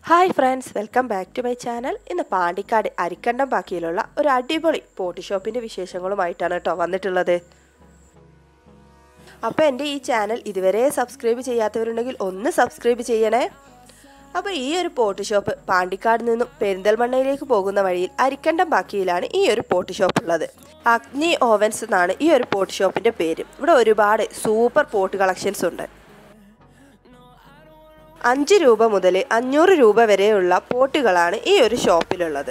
Hi friends welcome back to my channel ഇന്ന് പാണ്ടിക്കാട് അരിക്കണ്ടം ബാക്കിയിലുള്ള ഒരു അടിപൊളി പോട്ടി ഷോപ്പിൻ്റെ വിശേഷങ്ങളുമായിട്ടാണ് കേട്ടോ വന്നിട്ടുള്ളത് അപ്പോൾ എൻ്റെ ഈ ചാനൽ ഇതുവരെ സബ്സ്ക്രൈബ് ചെയ്യാത്തവരുണ്ടെങ്കിൽ ഒന്ന് സബ്സ്ക്രൈബ് ചെയ്യണേ അപ്പോൾ ഈ ഒരു പോട്ട് ഷോപ്പ് പാണ്ടിക്കാട് നിന്നും പെരിന്തൽമണ്ണയിലേക്ക് പോകുന്ന വഴിയിൽ അരിക്കണ്ടം ബാക്കിയിലാണ് ഈ ഒരു പോട്ട് ഷോപ്പ് ഉള്ളത് അഗ്നി ഓവൻസ് എന്നാണ് ഈ ഒരു പോട്ട് ഷോപ്പിൻ്റെ പേര് ഇവിടെ ഒരുപാട് സൂപ്പർ പോട്ട് കളക്ഷൻസ് ഉണ്ട് അഞ്ച് രൂപ മുതൽ അഞ്ഞൂറ് രൂപ വരെയുള്ള പോട്ടുകളാണ് ഈ ഒരു ഷോപ്പിലുള്ളത്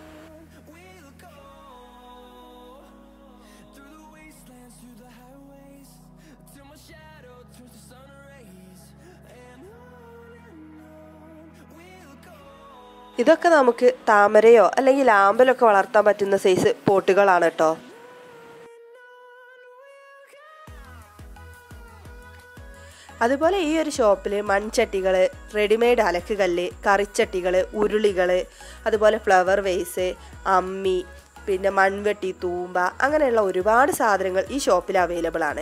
ഇതൊക്കെ നമുക്ക് താമരയോ അല്ലെങ്കിൽ ആമ്പലൊക്കെ വളർത്താൻ പറ്റുന്ന സൈസ് പോട്ടുകളാണ് കേട്ടോ അതുപോലെ ഈ ഒരു ഷോപ്പിൽ മൺചട്ടികൾ റെഡിമെയ്ഡ് അലക്കുകല്ല് കറിച്ചട്ടികൾ ഉരുളികൾ അതുപോലെ ഫ്ലവർ വേസ് അമ്മി പിന്നെ മൺവെട്ടി തൂമ്പ അങ്ങനെയുള്ള ഒരുപാട് സാധനങ്ങൾ ഈ ഷോപ്പിൽ അവൈലബിൾ ആണ്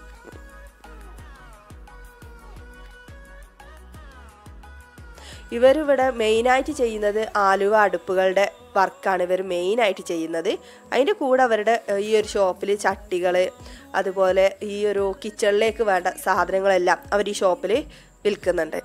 ഇവരിവിടെ മെയിനായിട്ട് ചെയ്യുന്നത് ആലുവ അടുപ്പുകളുടെ വർക്കാണ് ഇവർ മെയിനായിട്ട് ചെയ്യുന്നത് അതിൻ്റെ കൂടെ അവരുടെ ഈ ഒരു ഷോപ്പിൽ ചട്ടികൾ അതുപോലെ ഈ ഒരു കിച്ചണിലേക്ക് വേണ്ട സാധനങ്ങളെല്ലാം അവർ ഈ ഷോപ്പിൽ വിൽക്കുന്നുണ്ട്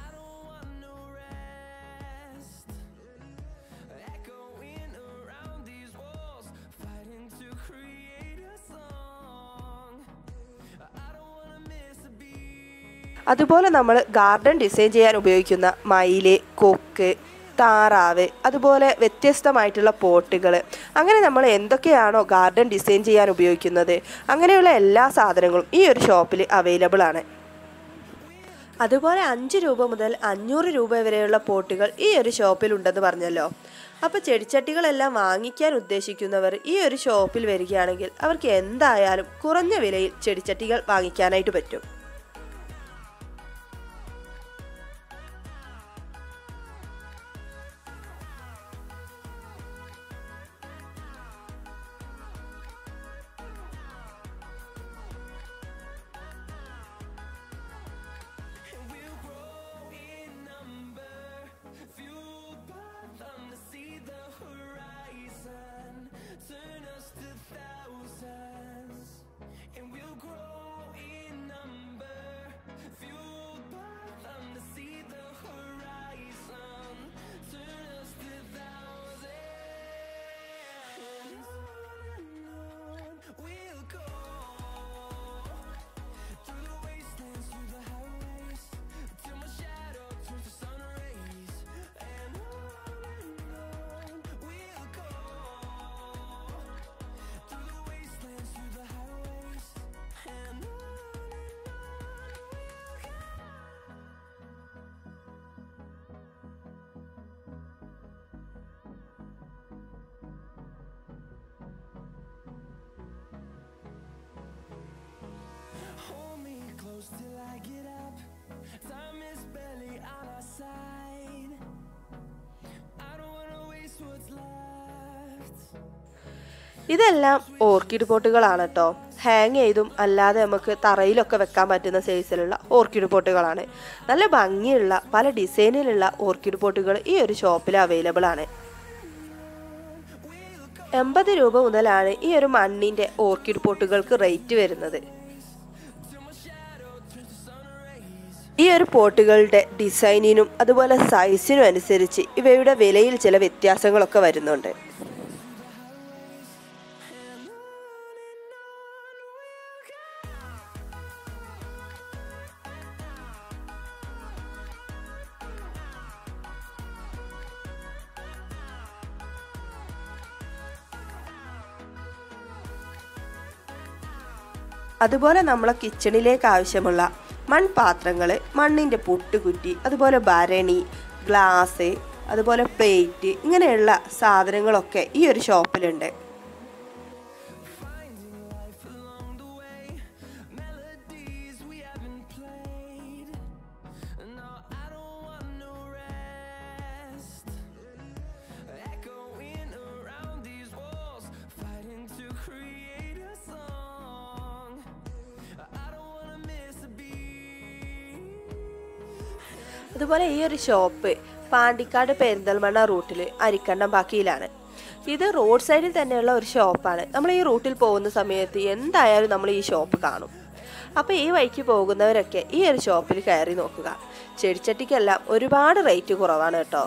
അതുപോലെ നമ്മൾ ഗാർഡൻ ഡിസൈൻ ചെയ്യാൻ ഉപയോഗിക്കുന്ന മയില് കൊക്ക് താറാവ് അതുപോലെ വ്യത്യസ്തമായിട്ടുള്ള പോട്ടുകൾ അങ്ങനെ നമ്മൾ എന്തൊക്കെയാണോ ഗാർഡൻ ഡിസൈൻ ചെയ്യാൻ ഉപയോഗിക്കുന്നത് അങ്ങനെയുള്ള എല്ലാ സാധനങ്ങളും ഈ ഒരു ഷോപ്പിൽ അവൈലബിൾ ആണ് അതുപോലെ അഞ്ച് രൂപ മുതൽ അഞ്ഞൂറ് രൂപ വരെയുള്ള പോട്ടുകൾ ഈ ഒരു ഷോപ്പിൽ ഉണ്ടെന്ന് പറഞ്ഞല്ലോ അപ്പോൾ ചെടിച്ചട്ടികളെല്ലാം വാങ്ങിക്കാൻ ഉദ്ദേശിക്കുന്നവർ ഈ ഒരു ഷോപ്പിൽ വരികയാണെങ്കിൽ അവർക്ക് എന്തായാലും കുറഞ്ഞ വിലയിൽ ചെടിച്ചട്ടികൾ വാങ്ങിക്കാനായിട്ട് പറ്റും Hold me close till I get up. Time is barely on our side. I don't wanna waste what's left. ഇതെല്ലാം ഓർക്കിഡ് പോട്ടുകളാണ് കേട്ടോ ഹാങ് ചെയ്തും അല്ലാതെ നമുക്ക് തറയിലൊക്കെ വെക്കാൻ പറ്റുന്ന സൈസിലുള്ള ഓർക്കിഡ് പോട്ടുകളാണ് നല്ല ഭംഗിയുള്ള പല ഡിസൈനിലുള്ള ഓർക്കിഡ് പോട്ടുകൾ ഈ ഒരു ഷോപ്പിൽ അവൈലബിൾ ആണ് എൺപത് രൂപ മുതലാണ് ഈ ഒരു മണ്ണിൻ്റെ ഓർക്കിഡ് പോട്ടുകൾക്ക് റേറ്റ് വരുന്നത് ഈ ഒരു പോട്ടുകളുടെ ഡിസൈനിനും അതുപോലെ സൈസിനും അനുസരിച്ച് ഇവയുടെ വിലയിൽ ചില വ്യത്യാസങ്ങളൊക്കെ വരുന്നുണ്ട് അതുപോലെ നമ്മളെ കിച്ചണിലേക്ക് ആവശ്യമുള്ള മൺപാത്രങ്ങൾ മണ്ണിൻ്റെ പുട്ടുകുറ്റി അതുപോലെ ഭരണി ഗ്ലാസ് അതുപോലെ പ്ലേറ്റ് ഇങ്ങനെയുള്ള സാധനങ്ങളൊക്കെ ഈ ഒരു ഷോപ്പിലുണ്ട് Finding life along the way. Melodies we haven't played. No, I don't want no rest. Echoing around these walls, fighting to create a song. I don't wanna miss a beat. അതുപോലെ ഈ ഒരു shop Pandikkad Perinthalmanna റൂട്ടിൽ അരിക്കണ്ടം ബാക്കിയിലാണ് ഇത് road സൈഡിൽ തന്നെയുള്ള ഒരു ഷോപ്പാണ് നമ്മൾ ഈ റൂട്ടിൽ പോകുന്ന സമയത്ത് എന്തായാലും നമ്മൾ ഈ ഷോപ്പ് കാണും അപ്പോൾ ഈ വഴിക്ക് പോകുന്നവരൊക്കെ ഈ ഒരു ഷോപ്പിൽ കയറി നോക്കുക ചെടിച്ചട്ടിക്കെല്ലാം ഒരുപാട് റേറ്റ് കുറവാണ് കേട്ടോ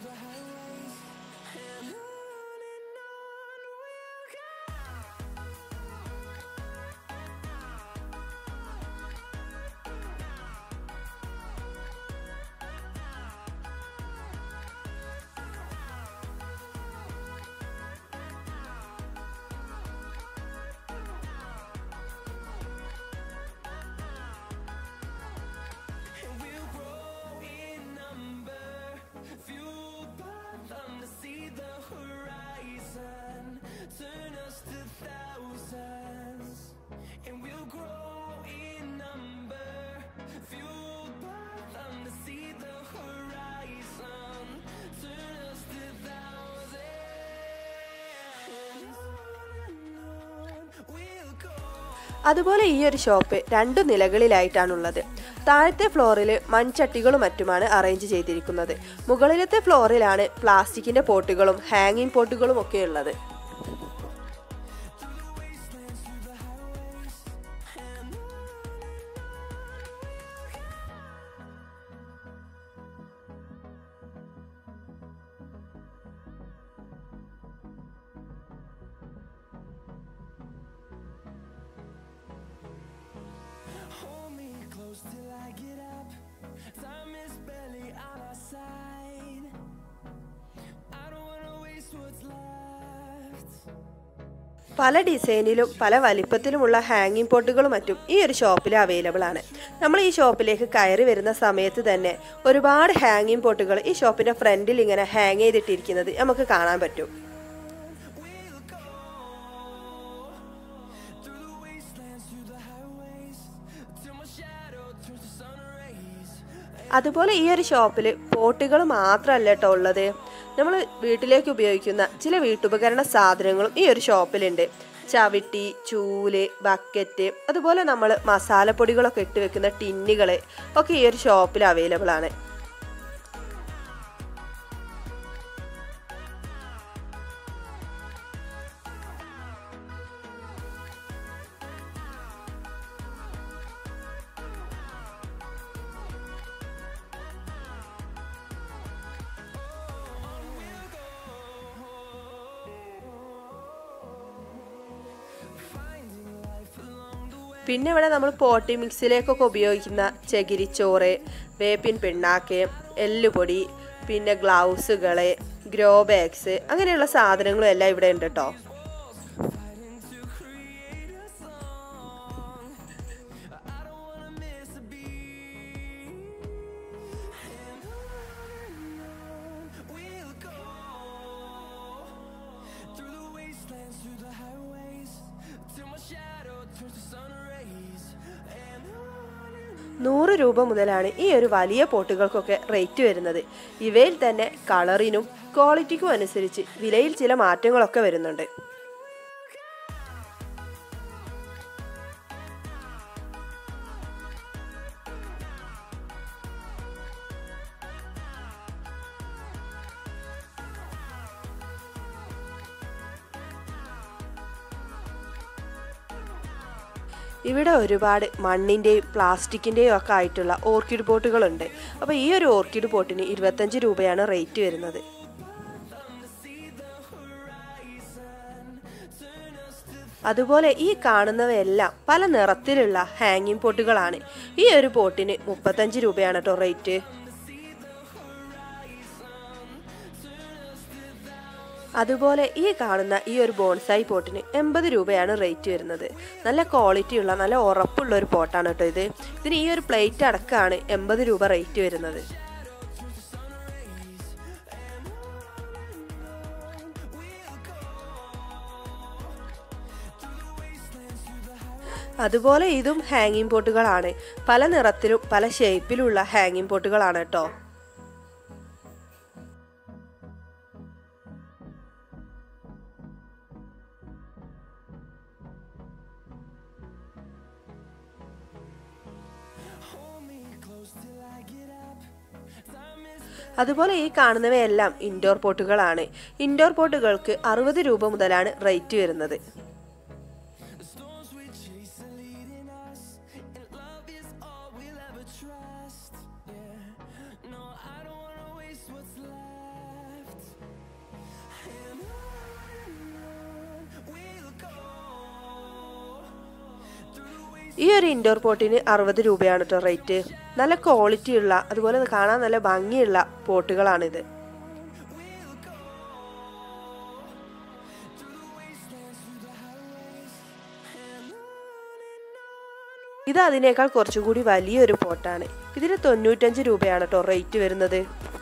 And we'll grow in number, fueled by them to see the horizon, turn us to thousands. And we'll grow in number, fueled by them to see the horizon, turn us to thousands. And on and on we'll go. അതുപോലെ ഈ ഒരു shop രണ്ട് നിലകളിലായിട്ടാണുള്ളത് താഴത്തെ ഫ്ലോറിൽ മൺചട്ടികളും മറ്റുമാണ് arrange ചെയ്തിരിക്കുന്നത് മുകളിലത്തെ ഫ്ലോറിലാണ് പ്ലാസ്റ്റിക്കിന്റെ പോട്ടുകളും ഹാങ്ങിങ് പോട്ടുകളും ഒക്കെ ഉള്ളത് Hold me close till I get up. Time is barely on our side. I don't wanna waste what's left. പല ഡിസൈനിലും പല വലിപ്പത്തിലുമുള്ള ഹാങ്ങിങ് പോട്ടുകളും മറ്റും ഈ ഒരു ഷോപ്പിൽ അവൈലബിൾ ആണ് നമ്മൾ ഈ ഷോപ്പിലേക്ക് കയറി വരുന്ന സമയത്ത് തന്നെ ഒരുപാട് ഹാങ്ങിങ് പോട്ടുകൾ ഈ ഷോപ്പിന്റെ ഫ്രണ്ടിൽ ഇങ്ങനെ ഹാങ് ചെയ്തിട്ടിരിക്കുന്നത് നമുക്ക് കാണാൻ പറ്റും We'll go through the wastelands, through the highways, till my shadow turns to sun rays. അതുപോലെ ഈ ഒരു ഷോപ്പിൽ പോട്ടുകൾ മാത്രമല്ല കേട്ടോ ഉള്ളത് നമ്മൾ വീട്ടിലേക്ക് ഉപയോഗിക്കുന്ന ചില വീട്ടുപകരണ സാധനങ്ങളും ഈ ഒരു ഷോപ്പിലുണ്ട് ചവിട്ടി ചൂല് ബക്കറ്റ് അതുപോലെ നമ്മൾ മസാലപ്പൊടികളൊക്കെ ഇട്ട് വെക്കുന്ന ടിന്നുകൾ ഒക്കെ ഈ ഒരു ഷോപ്പിൽ അവൈലബിൾ ആണ് Finding life along the way. പിന്നെ ഇവിടെ നമ്മൾ പോട്ടി മിക്സിലേക്കൊക്കെ ഉപയോഗിക്കുന്ന ചകിരിച്ചോറ് വേപ്പിൻ പിണ്ണാക്ക് എല്ലുപൊടി പിന്നെ ഗ്ലൗസുകൾ ഗ്രോ ബാഗ്സ് അങ്ങനെയുള്ള സാധനങ്ങളും എല്ലാം ഇവിടെ ഉണ്ട് കേട്ടോ Fighting to create a song. I don't wanna miss a beat. And on and on we'll go through the wastelands, through the highways, till my shadow turns to sun rays. And on and നൂറ് രൂപ മുതലാണ് ഈ ഒരു വലിയ പോട്ടുകൾക്കൊക്കെ rate വരുന്നത് ഇവയിൽ തന്നെ കളറിനും ക്വാളിറ്റിക്കും അനുസരിച്ച് വിലയിൽ ചില മാറ്റങ്ങളൊക്കെ വരുന്നുണ്ട് ഇവിടെ ഒരുപാട് മണ്ണിൻ്റെയും പ്ലാസ്റ്റിക്കിൻ്റെയും ഒക്കെ ആയിട്ടുള്ള ഓർക്കിഡ് പോട്ടുകളുണ്ട് അപ്പോൾ ഈ ഒരു ഓർക്കിഡ് പോട്ടിന് ഇരുപത്തഞ്ച് രൂപയാണ് റേറ്റ് വരുന്നത് അതുപോലെ ഈ കാണുന്നവയെല്ലാം പല നിറത്തിലുള്ള ഹാങ്ങിങ് പോട്ടുകളാണ് ഈ ഒരു പോട്ടിന് മുപ്പത്തഞ്ച് രൂപയാണ് കേട്ടോ റേറ്റ് അതുപോലെ ഈ കാണുന്ന ഈ ഒരു ബോൺസായി പോട്ടിന് എൺപത് രൂപയാണ് റേറ്റ് വരുന്നത് നല്ല ക്വാളിറ്റിയുള്ള നല്ല ഉറപ്പുള്ള ഒരു പോട്ടാണ് കേട്ടോ ഇത് ഇതിന് ഈ ഒരു പ്ലേറ്റ് അടക്കമാണ് എൺപത് രൂപ റേറ്റ് വരുന്നത് അതുപോലെ ഇതും ഹാങ്ങിങ് പോട്ടുകളാണ് പല നിറത്തിലും പല ഷേപ്പിലുള്ള ഹാങ്ങിങ് പോട്ടുകളാണ് കേട്ടോ hold me close till I get up. Time is അതുപോലെ ഈ കാണുന്നവയെല്ലാം ഇൻഡോർ പോട്ടുകളാണ് ഇൻഡോർ പോട്ടുകൾക്ക് അറുപത് രൂപ മുതലാണ് റേറ്റ് വരുന്നത് The storms we chase are leading us, and love is all we'll ever trust. Yeah, no, I don't wanna waste what's left. And on and on we'll go through the wastelands. ഈ ഒരു indoor പോട്ടിന് അറുപത് രൂപയാണ് കേട്ടോ rate നല്ല quality ഉള്ള അതുപോലെ കാണാൻ നല്ല ഭംഗിയുള്ള പോട്ടുകളാണിത് ഇത് അതിനേക്കാൾ കുറച്ചുകൂടി വലിയൊരു പോട്ടാണ് ഇതിന് തൊണ്ണൂറ്റഞ്ച് രൂപയാണ് കേട്ടോ റേറ്റ് വരുന്നത്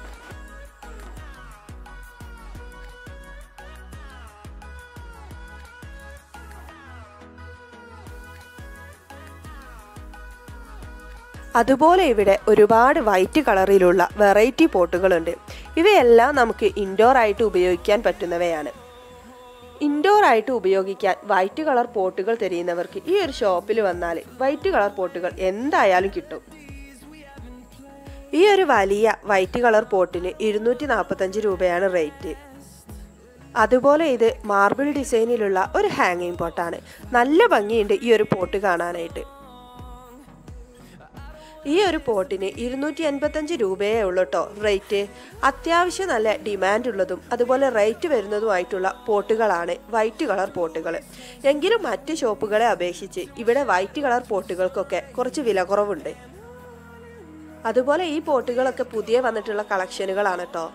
അതുപോലെ ഇവിടെ ഒരുപാട് വൈറ്റ് കളറിലുള്ള വെറൈറ്റി പോട്ടുകളുണ്ട് ഇവയെല്ലാം നമുക്ക് ഇൻഡോർ ആയിട്ട് ഉപയോഗിക്കാൻ പറ്റുന്നവയാണ് ഇൻഡോർ ആയിട്ട് ഉപയോഗിക്കാൻ വൈറ്റ് കളർ പോട്ടുകൾ തിരയുന്നവർക്ക് ഈ ഒരു ഷോപ്പിൽ വന്നാൽ വൈറ്റ് കളർ പോട്ടുകൾ എന്തായാലും കിട്ടും ഈ ഒരു വലിയ വൈറ്റ് കളർ പോട്ടിന് ഇരുന്നൂറ്റി നാൽപ്പത്തഞ്ച് രൂപയാണ് റേറ്റ് അതുപോലെ ഇത് മാർബിൾ ഡിസൈനിലുള്ള ഒരു ഹാങ്ങിങ് പോട്ടാണ് നല്ല ഭംഗിയുണ്ട് ഈ ഒരു പോട്ട് കാണാനായിട്ട് ഈ ഒരു പോട്ടിന് ഇരുന്നൂറ്റി എൺപത്തഞ്ച് രൂപയേ ഉള്ളൂ കേട്ടോ റേറ്റ് അത്യാവശ്യം നല്ല ഡിമാൻഡ് ഉള്ളതും അതുപോലെ റേറ്റ് വരുന്നതുമായിട്ടുള്ള പോട്ടുകളാണ് വൈറ്റ് കളർ പോട്ടുകൾ എങ്കിലും മറ്റ് ഷോപ്പുകളെ അപേക്ഷിച്ച് ഇവിടെ വൈറ്റ് കളർ പോട്ടുകൾക്കൊക്കെ കുറച്ച് വില കുറവുണ്ട് അതുപോലെ ഈ പോട്ടുകളൊക്കെ പുതിയ വന്നിട്ടുള്ള കളക്ഷനുകളാണ് കേട്ടോ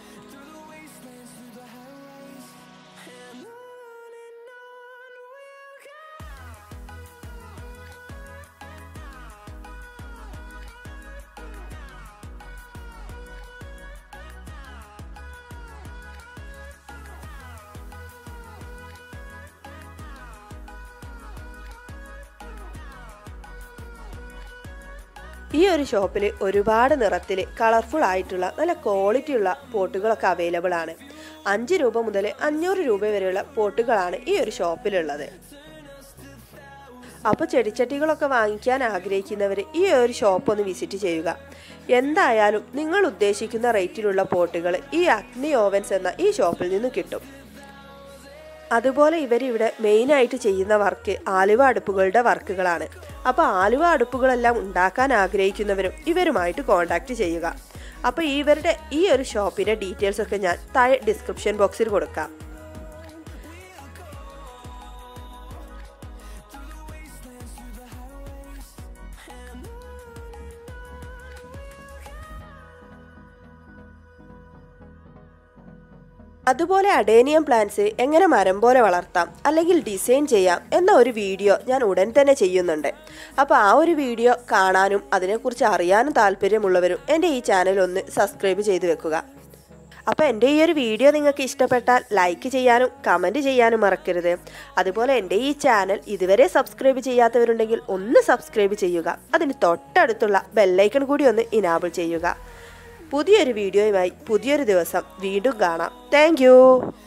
ഈ ഒരു ഷോപ്പിൽ ഒരുപാട് നിറത്തിൽ കളർഫുൾ ആയിട്ടുള്ള നല്ല ക്വാളിറ്റി ഉള്ള പോട്ടുകളൊക്കെ അവൈലബിൾ ആണ് അഞ്ച് രൂപ മുതൽ അഞ്ഞൂറ് രൂപ വരെയുള്ള പോട്ടുകളാണ് ഈ ഒരു ഷോപ്പിലുള്ളത് അപ്പോൾ ചെടിച്ചട്ടികളൊക്കെ വാങ്ങിക്കാൻ ആഗ്രഹിക്കുന്നവർ ഈ ഒരു ഷോപ്പ് ഒന്ന് വിസിറ്റ് ചെയ്യുക എന്തായാലും നിങ്ങൾ ഉദ്ദേശിക്കുന്ന റേറ്റിലുള്ള പോട്ടുകൾ ഈ അഗ്നി ഓവൻസ് എന്ന ഈ ഷോപ്പിൽ നിന്ന് കിട്ടും അതുപോലെ ഇവരിവിടെ മെയിനായിട്ട് ചെയ്യുന്ന വർക്ക് ആലുവ അടുപ്പുകളുടെ വർക്കുകളാണ് അപ്പോൾ ആലുവ അടുപ്പുകളെല്ലാം ഉണ്ടാക്കാൻ ആഗ്രഹിക്കുന്നവരും ഇവരുമായിട്ട് കോൺടാക്റ്റ് ചെയ്യുക അപ്പോൾ ഇവരുടെ ഈ ഒരു ഷോപ്പിൻ്റെ ഡീറ്റെയിൽസ് ഒക്കെ ഞാൻ താഴെ ഡിസ്ക്രിപ്ഷൻ ബോക്സിൽ കൊടുക്കാം അതുപോലെ അഡേനിയം പ്ലാന്റ്സ് എങ്ങനെ മരം പോലെ വളർത്താം അല്ലെങ്കിൽ ഡിസൈൻ ചെയ്യാം എന്ന ഒരു വീഡിയോ ഞാൻ ഉടൻ തന്നെ ചെയ്യുന്നുണ്ട് അപ്പോൾ ആ ഒരു വീഡിയോ കാണാനും അതിനെക്കുറിച്ച് അറിയാനും താല്പര്യമുള്ളവരും എൻ്റെ ഈ ചാനൽ ഒന്ന് സബ്സ്ക്രൈബ് ചെയ്ത് വെക്കുക അപ്പോൾ എൻ്റെ ഈ ഒരു വീഡിയോ നിങ്ങൾക്ക് ഇഷ്ടപ്പെട്ടാൽ ലൈക്ക് ചെയ്യാനും കമൻറ്റ് ചെയ്യാനും മറക്കരുത് അതുപോലെ എൻ്റെ ഈ ചാനൽ ഇതുവരെ സബ്സ്ക്രൈബ് ചെയ്യാത്തവരുണ്ടെങ്കിൽ ഒന്ന് സബ്സ്ക്രൈബ് ചെയ്യുക അതിന് തൊട്ടടുത്തുള്ള ബെല്ലൈക്കൺ കൂടി ഒന്ന് ഇനാബിൾ ചെയ്യുക പുതിയൊരു വീഡിയോയുമായി പുതിയൊരു ദിവസം വീണ്ടും കാണാം താങ്ക്